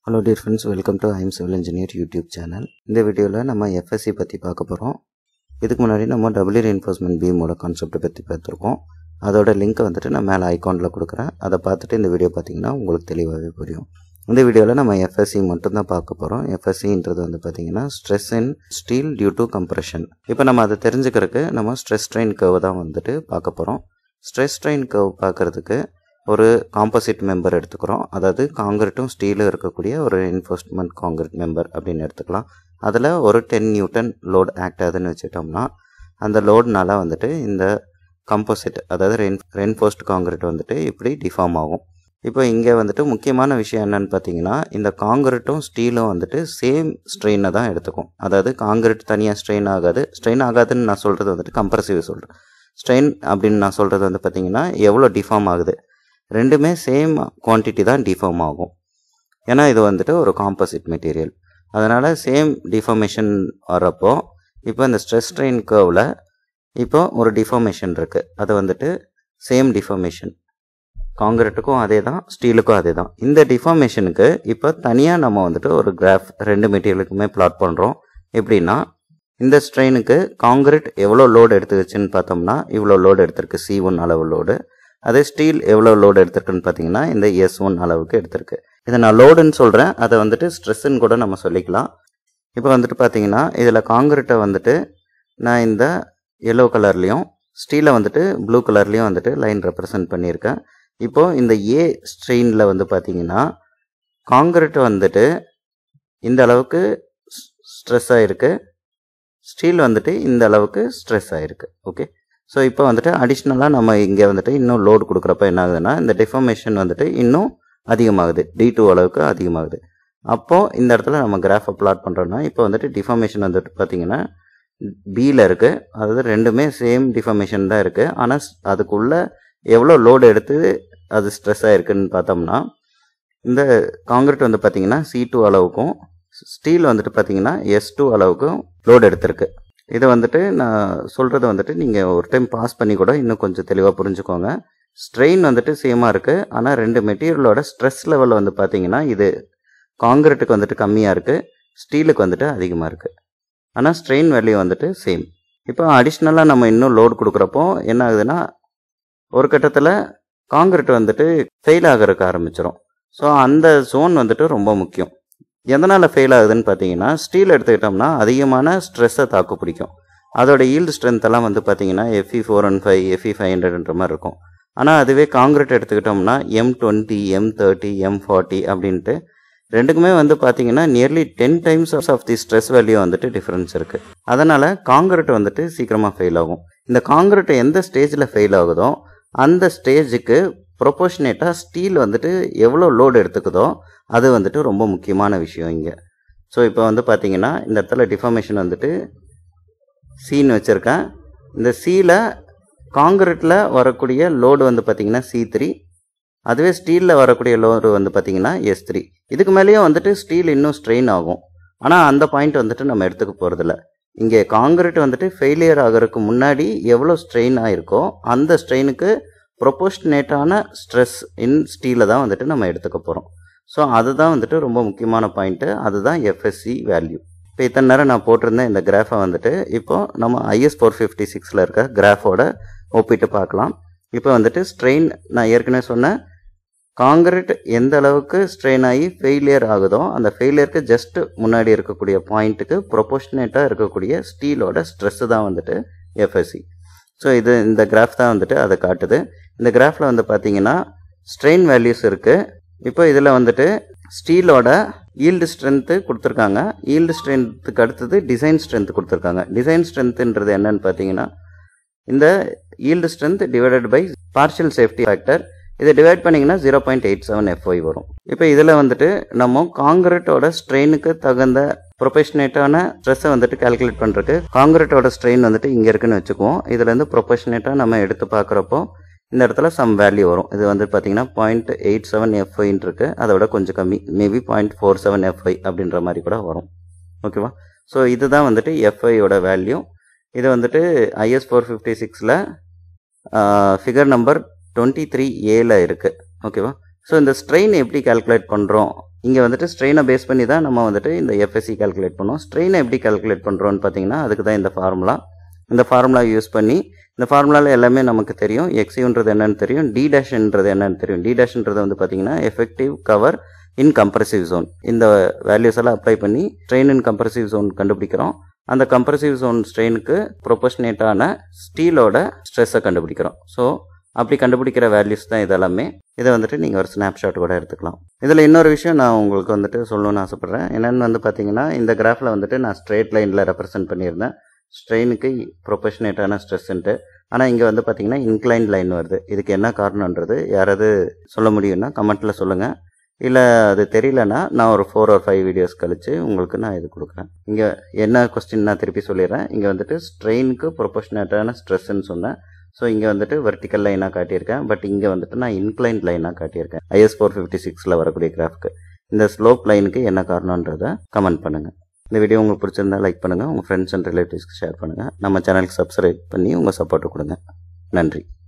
hello dear friends welcome to I'm civil engineer YouTube channel இந்த வீடியோவில் நம்ம FSC பற்றி பார்க்க போகிறோம் இதுக்கு முன்னாடி நம்ம டபுள்யூ ரெயின்ஃபோர்ஸ்மெண்ட் பீமோட கான்செப்டை பற்றி பார்த்துருக்கோம் அதோட லிங்க்கை வந்துட்டு நான் மேலே ஐகானில் கொடுக்குறேன் அதை பார்த்துட்டு இந்த வீடியோ பார்த்தீங்கன்னா உங்களுக்கு தெளிவாகவே புரியும் இந்த வீடியோவில் நம்ம எஃப்எஸ்சி மட்டும்தான் பார்க்க போகிறோம் எஃப்எஸ்சின்றது வந்து பார்த்தீங்கன்னா stress in steel due to compression இப்போ நம்ம அதை தெரிஞ்சுக்கிறதுக்கு நம்ம ஸ்ட்ரெஸ் ட்ரெயின் கர்வ் தான் வந்துட்டு பார்க்க போகிறோம் ஸ்ட்ரெஸ் ட்ரெயின் கர்வ் பார்க்குறதுக்கு ஒரு காம்போசிட் மெம்பர் எடுத்துக்கிறோம் அதாவது காங்கிரீட்டும் ஸ்டீலும் இருக்கக்கூடிய ஒரு என்ஃபோர்ஸ்மெண்ட் காங்கிரீட் மெம்பர் அப்படின்னு எடுத்துக்கலாம் அதில் ஒரு டென் நியூட்டன் லோட் ஆக்ட் ஆகுதுன்னு வச்சுட்டோம்னா அந்த லோட்னால வந்துட்டு இந்த கம்போசிட் அதாவது ரென் ரென்ஃபோர்ஸ்ட் காங்கிரீட் வந்துட்டு இப்படி டிஃபார்ம் ஆகும் இப்போ இங்கே வந்துட்டு முக்கியமான விஷயம் என்னன்னு பார்த்தீங்கன்னா இந்த காங்கிரீட்டும் ஸ்டீலும் வந்துட்டு சேம் ஸ்ட்ரெயினை தான் எடுத்துக்கும் அதாவது காங்கிரீட் தனியாக ஸ்ட்ரெயின் ஆகாது ஸ்ட்ரெயின் ஆகாதுன்னு நான் சொல்கிறது வந்துட்டு கம்ப்ரசிவ் சொல்கிறேன் ஸ்ட்ரெயின் அப்படின்னு நான் சொல்கிறது வந்து பார்த்தீங்கன்னா எவ்வளோ டிஃபார்ம் ஆகுது ரெண்டுமே சேம் குவான்டிட்டி தான் டிஃபார்ம் ஆகும் ஏன்னா இது வந்துட்டு ஒரு காம்போசிட் மெட்டீரியல் அதனால் சேம் டிஃபார்மேஷன் வரப்போ இப்போ இந்த ஸ்ட்ரெஸ் ஸ்ட்ரெயின் கர்வில் இப்போ ஒரு டிஃபார்மேஷன் இருக்குது அது வந்துட்டு சேம் டிஃபார்மேஷன் காங்கிரீட்டுக்கும் அதே தான் ஸ்டீலுக்கும் அதே தான் இந்த டிஃபார்மேஷனுக்கு இப்போ தனியாக நம்ம வந்துட்டு ஒரு கிராஃப் ரெண்டு மெட்டீரியலுக்குமே பிளாட் பண்ணுறோம் எப்படின்னா இந்த ஸ்ட்ரெயினுக்கு காங்கிரீட் எவ்வளோ லோடு எடுத்துக்கிச்சுன்னு பார்த்தோம்னா இவ்வளோ லோடு எடுத்திருக்கு சி ஒன் அளவு லோடு அதே ஸ்டீல் எவ்வளோ லோடு எடுத்திருக்குன்னு பார்த்தீங்கன்னா இந்த எஸ் ஒன் அளவுக்கு எடுத்திருக்கு இதை நான் லோடுன்னு சொல்கிறேன் அதை வந்துட்டு ஸ்ட்ரெஸ்ஸுன்னு கூட நம்ம சொல்லிக்கலாம் இப்போ வந்துட்டு பார்த்தீங்கன்னா இதில் காங்கிரீட்டை வந்துட்டு நான் இந்த எல்லோ கலர்லேயும் ஸ்டீலை வந்துட்டு ப்ளூ கலர்லேயும் வந்துட்டு லைன் ரெப்ரசன்ட் பண்ணியிருக்கேன் இப்போது இந்த ஏ ஸ்ட்ரெயினில் வந்து பார்த்தீங்கன்னா காங்கிரீட் வந்துட்டு இந்த அளவுக்கு ஸ்ட்ரெஸ் ஆகிருக்கு ஸ்டீல் வந்துட்டு இந்த அளவுக்கு ஸ்ட்ரெஸ் ஆகிருக்கு ஓகே ஸோ இப்போ வந்துட்டு அடிஷ்னலாக நம்ம இங்கே வந்துட்டு இன்னும் லோடு கொடுக்குறப்ப என்ன ஆகுதுன்னா இந்த டிஃபர்மேஷன் வந்துட்டு இன்னும் அதிகமாகுது டி டூ அளவுக்கு அதிகமாகுது அப்போது இந்த இடத்துல நம்ம கிராஃபை பிளாட் பண்ணுறோன்னா இப்போ வந்துட்டு டிஃபர்மேஷன் வந்துட்டு பார்த்தீங்கன்னா பியில் இருக்குது அதாவது ரெண்டுமே சேம் டிஃபர்மேஷன் தான் இருக்குது ஆனால் அதுக்குள்ளே எவ்வளோ லோடு எடுத்து அது ஸ்ட்ரெஸ் ஆகிருக்குன்னு பார்த்தோம்னா இந்த காங்கிரீட் வந்து பார்த்தீங்கன்னா சி டூ அளவுக்கும் ஸ்டீல் வந்துட்டு பார்த்தீங்கன்னா எஸ் டூ அளவுக்கும் லோடு எடுத்திருக்கு இதை வந்துட்டு நான் சொல்கிறது வந்துட்டு நீங்கள் ஒரு டைம் பாஸ் பண்ணி கூட இன்னும் கொஞ்சம் தெளிவாக புரிஞ்சுக்கோங்க ஸ்ட்ரெயின் வந்துட்டு சேமாக இருக்குது ஆனால் ரெண்டு மெட்டீரியலோட ஸ்ட்ரெஸ் லெவல் வந்து பார்த்தீங்கன்னா இது காங்கிரீட்டுக்கு வந்துட்டு கம்மியாக இருக்குது ஸ்டீலுக்கு வந்துட்டு அதிகமாக இருக்குது ஆனால் ஸ்ட்ரெயின் வேல்யூ வந்துட்டு சேம் இப்போ அடிஷ்னலாக நம்ம இன்னும் லோடு கொடுக்குறப்போ என்ன ஆகுதுன்னா ஒரு கட்டத்தில் காங்கிரீட் வந்துட்டு ஃபெயில் ஆகிறதுக்கு ஆரம்பிச்சிடும் ஸோ அந்த ஜோன் வந்துட்டு ரொம்ப முக்கியம் எதனால் ஃபெயில் ஆகுதுன்னு பார்த்தீங்கன்னா ஸ்டீல் எடுத்துக்கிட்டோம்னா அதிகமான ஸ்ட்ரெஸ்ஸை தாக்கு பிடிக்கும் அதோட ஈல்டு ஸ்ட்ரென்த் எல்லாம் வந்து பார்த்தீங்கன்னா FE four one five FE five ஹண்ட்ரட்ன்ற மாதிரி இருக்கும் ஆனால் அதுவே காங்கிரீட் எடுத்துக்கிட்டோம்னா M twenty M thirty M forty அப்படின்ட்டு ரெண்டுக்குமே வந்து பார்த்தீங்கன்னா nearly ten times of the stress value வந்துட்டு டிஃப்ரென்ஸ் இருக்குது அதனால் காங்கிரீட் வந்துட்டு சீக்கிரமாக ஃபெயில் ஆகும் இந்த காங்கிரீட் எந்த ஸ்டேஜில் ஃபெயில் ஆகுதோ அந்த ஸ்டேஜுக்கு ப்ரொபோஷனேட்டாக ஸ்டீல் வந்துட்டு எவ்வளோ லோடு எடுத்துக்குதோ அது வந்துட்டு ரொம்ப முக்கியமான விஷயம் இங்கே ஸோ இப்போ வந்து பார்த்தீங்கன்னா இந்த இடத்துல டிஃபர்மேஷன் வந்துட்டு சீன்னு வச்சுருக்கேன் இந்த சீல காங்கிரீட்டில் வரக்கூடிய லோடு வந்து பார்த்திங்கன்னா சி த்ரீ அதுவே ஸ்டீலில் வரக்கூடிய லோடு வந்து பார்த்திங்கன்னா எஸ் த்ரீ இதுக்கு மேலேயும் வந்துட்டு ஸ்டீல் இன்னும் ஸ்ட்ரெயின் ஆகும் ஆனால் அந்த பாயிண்ட் வந்துட்டு நம்ம எடுத்துக்க போகிறதில்ல இங்கே காங்கிரீட் வந்துட்டு ஃபெயிலியர் ஆகிறதுக்கு முன்னாடி எவ்வளோ ஸ்ட்ரெயின் ஆகிருக்கோ அந்த ஸ்ட்ரெயினுக்கு ப்ரொபோஷ்னேட்டான ஸ்ட்ரெஸ் இன் ஸ்டீலை தான் வந்துட்டு நம்ம எடுத்துக்க போகிறோம் ஸோ அதுதான் வந்துட்டு ரொம்ப முக்கியமான பாயிண்ட்டு அதுதான் எஃப்எஸ்சி வேல்யூ இப்போ இத்தனை நேரம் நான் போட்டிருந்தேன் இந்த கிராஃபை வந்துட்டு இப்போது நம்ம ஐஎஸ் ஃபோர் ஃபிஃப்டி சிக்ஸில் இருக்க கிராஃபோட ஒப்பிட்டு பார்க்கலாம் இப்போ வந்துட்டு ஸ்ட்ரெயின் நான் ஏற்கனவே சொன்னேன் காங்கிரீட் எந்த அளவுக்கு ஸ்ட்ரெயின் ஆகி ஃபெயிலியர் ஆகுதோ அந்த ஃபெயிலியருக்கு ஜஸ்ட் முன்னாடி இருக்கக்கூடிய பாயிண்ட்டுக்கு ப்ரொபோஷனேட்டாக இருக்கக்கூடிய ஸ்டீலோட ஸ்ட்ரெஸ்ஸு தான் வந்துட்டு எஃப்எஸ்சி ஸோ இது இந்த கிராஃப் தான் வந்துட்டு அதை காட்டுது இந்த கிராஃபில் வந்து பார்த்தீங்கன்னா ஸ்ட்ரெயின் வேல்யூஸ் இருக்குது இப்போ இதில் வந்துட்டு ஸ்டீலோட ஈல்டு ஸ்ட்ரென்த்து கொடுத்துருக்காங்க ஈல்டு ஸ்ட்ரென்த்துக்கு அடுத்தது டிசைன் ஸ்ட்ரென்த் கொடுத்துருக்காங்க டிசைன் ஸ்ட்ரென்த்துன்றது என்னன்னு பார்த்தீங்கன்னா இந்த yield strength divided by partial safety factor இதை டிவைட் பண்ணிங்கன்னா zero point eight seven FY வரும் இப்போ இதில் வந்துட்டு நம்ம காங்கிரீட்டோட ஸ்ட்ரெயினுக்கு தகுந்த ப்ரொபஷனேட்டான ஸ்ட்ரெஸ்ஸை வந்துட்டு கால்குலேட் பண்ணுறதுக்கு காங்கிரீட்டோட ஸ்ட்ரெயின் வந்துட்டு இங்கே இருக்குன்னு வச்சுக்குவோம் இதுலேருந்து ப்ரொபஷனேட்டாக நம்ம எடுத்து பார்க்குறப்போ இந்த இடத்துல சம் வேல்யூ வரும் இது வந்து பார்த்தீங்கன்னா பாயிண்ட் எயிட் செவன் எஃப்ஐன்னு இருக்கு அதோட கொஞ்சம் கம்மி maybe point four seven FI அப்படின்ற மாதிரி கூட வரும் ஓகேவா ஸோ இதுதான் வந்துட்டு எஃப்ஐயோட வேல்யூ இது வந்துட்டு ஐஎஸ் ஃபோர் ஃபிஃப்டி சிக்ஸில் ஃபிகர் நம்பர் டுவெண்ட்டி த்ரீ ஏல இருக்குது ஓகேவா ஸோ இந்த ஸ்ட்ரெயின் எப்படி கால்குலேட் பண்ணுறோம் இங்கே வந்துட்டு ஸ்ட்ரெயினை பேஸ் பண்ணி தான் நம்ம வந்துட்டு இந்த எஃப்எஸ்சி கால்குலேட் பண்ணோம் ஸ்ட்ரெயினை எப்படி கால்குலேட் பண்ணுறோன்னு பார்த்தீங்கன்னா அதுக்கு தான் இந்த ஃபார்முலா இந்த ஃபார்முலா யூஸ் பண்ணி இந்த ஃபார்முலாவில் எல்லாமே நமக்கு தெரியும் எக்ஸியூன்றது என்னன்னு தெரியும் டி டேஷ்ன்றது என்னன்னு தெரியும் டி டேஷ்ன்றது வந்து பார்த்தீங்கன்னா effective cover in compressive zone இந்த வேல்யூஸ் எல்லாம் அப்ளை பண்ணி ஸ்ட்ரெயின் இன் கம்ப்ரசிவ் ஜோன் கண்டுபிடிக்கிறோம் அந்த கம்ப்ரசிவ் ஜோன் ஸ்ட்ரெயினுக்கு ப்ரொபோஷனேட்டான ஸ்டீலோட ஸ்ட்ரெஸ்ஸை கண்டுபிடிக்கிறோம் ஸோ அப்படி கண்டுபிடிக்கிற வேல்யூஸ் தான் இதெல்லாமே இதை வந்துட்டு நீங்கள் ஒரு ஸ்னாப்ஷாட் கூட எடுத்துக்கலாம் இதில் இன்னொரு விஷயம் நான் உங்களுக்கு வந்துட்டு சொல்லணும்னு ஆசைப்பட்றேன் என்னென்னு வந்து பார்த்தீங்கன்னா இந்த கிராஃபில் வந்துட்டு நான் ஸ்ட்ரெயிட் லைனில் ரெப்ரசென்ட் பண்ணியிருந்தேன் ஸ்ட்ரெயினுக்கு ப்ரொபோஷனேட்டான ஸ்ட்ரெஸ்ஸுன்ட்டு ஆனால் இங்கே வந்து பார்த்தீங்கன்னா இன்க்ளைன் லைன் வருது இதுக்கு என்ன காரணன்றது யாராவது சொல்ல முடியும்னா கமெண்ட்டில் சொல்லுங்கள் இல்லை அது தெரியலனா நான் ஒரு ஃபோர் ஆர் ஃபைவ் வீடியோஸ் கழித்து உங்களுக்கு நான் இது கொடுக்குறேன் இங்கே என்ன கொஸ்டின் நான் திருப்பி சொல்லிடுறேன் இங்கே வந்துட்டு ஸ்ட்ரெயினுக்கு ப்ரொபோஷனேட்டான ஸ்ட்ரெஸ்ன்னு சொன்னேன் ஸோ இங்கே வந்துட்டு வெர்டிக்கல் லைனாக காட்டியிருக்கேன் பட் இங்கே வந்துட்டு நான் இன்க்ளைன் லைனாக காட்டியிருக்கேன் ஐஎஸ் ஃபோர் ஃபிஃப்டி சிக்ஸில் வரக்கூடிய கிராஃப்க்கு இந்த ஸ்லோப் லைனுக்கு என்ன காரணன்றதை கமெண்ட் பண்ணுங்கள் இந்த வீடியோ உங்களுக்கு பிடிச்சிருந்தா லைக் பண்ணுங்கள் உங்கள் ஃப்ரெண்ட்ஸ் அண்ட் ரிலேட்டிவ்ஸ்க்கு ஷேர் பண்ணுங்கள் நம்ம சேனலுக்கு சப்ஸ்கிரைப் பண்ணி உங்கள் சப்போர்ட்டை கொடுங்க நன்றி